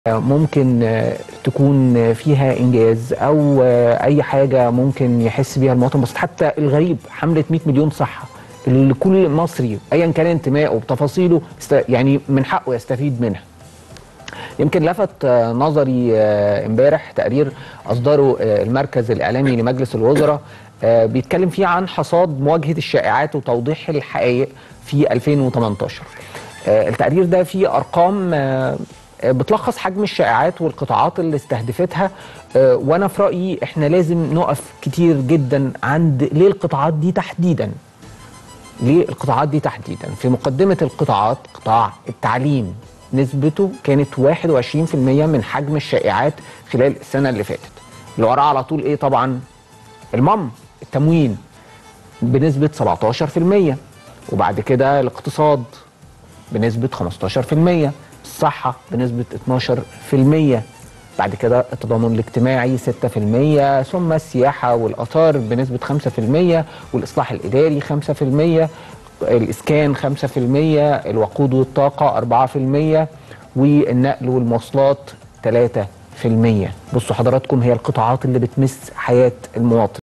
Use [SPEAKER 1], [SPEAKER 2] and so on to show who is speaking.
[SPEAKER 1] ممكن تكون فيها انجاز او اي حاجه ممكن يحس بيها المواطن بس حتى الغريب حمله 100 مليون صحه اللي كل مصري ايا كان انتمائه بتفاصيله يعني من حقه يستفيد منها يمكن لفت نظري امبارح تقرير اصدره المركز الاعلامي لمجلس الوزراء بيتكلم فيه عن حصاد مواجهه الشائعات وتوضيح الحقائق في 2018 التقرير ده فيه ارقام بتلخص حجم الشائعات والقطاعات اللي استهدفتها وانا في رايي احنا لازم نقف كتير جدا عند ليه القطاعات دي تحديدا ليه القطاعات دي تحديدا في مقدمه القطاعات قطاع التعليم نسبته كانت 21% من حجم الشائعات خلال السنه اللي فاتت اللي وراه على طول ايه طبعا المم التموين بنسبه 17% وبعد كده الاقتصاد بنسبه 15% الصحة بنسبة 12% بعد كده التضامن الاجتماعي 6% ثم السياحة والآثار بنسبة 5% والإصلاح الإداري 5% الإسكان 5% الوقود والطاقة 4% والنقل والمواصلات 3% بصوا حضراتكم هي القطاعات اللي بتمس حياة المواطن